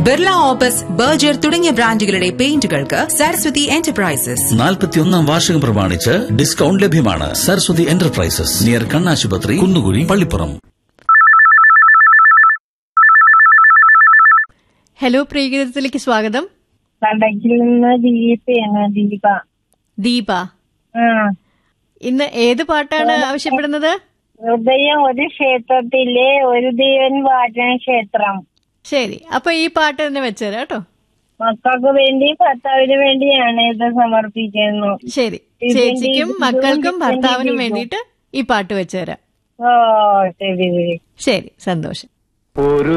Birla opus Berger തുടങ്ങിയ ബ്രാൻഡുകളുടെ പെയിന്റുകൾക്ക് Saraswati enterprises നാൽപ്പത്തിയൊന്നാം വാർഷികം പ്രമാണിച്ച് ഡിസ്കൗണ്ട് ലഭ്യമാണ് സരസ്വതി എന്റർപ്രൈസസ് നിയർ കണ്ണാശുപത്രി കുന്നുകുഴി പള്ളിപ്പുറം ഹലോ പ്രിയഗീതത്തിലേക്ക് സ്വാഗതം കടക്കിൽ നിന്ന് ദീപയാണ് ദീപ ദീപ ആ ഇന്ന് ഏത് പാട്ടാണ് ആവശ്യപ്പെടുന്നത് ഹൃദയം ഒരു ക്ഷേത്രത്തിലെ ഒരു ദൈവൻ വാചന ക്ഷേത്രം ശരി അപ്പൊ ഈ പാട്ട് തന്നെ വെച്ചുതരാം കേട്ടോ മക്കൾക്ക് വേണ്ടി ഭർത്താവിന് വേണ്ടിയാണ് ഇത് സമർപ്പിക്കുന്നു ശരി ഇതിന്റെ ചേച്ചിക്കും ഇത് മക്കൾക്കും ഇതിന്റെ ഭർത്താവിനും ഇത് വേണ്ടിയിട്ട് ഈ പാട്ട് വെച്ചുതരാം ഓ ശരി ശരി ശരി സന്തോഷം ഒരു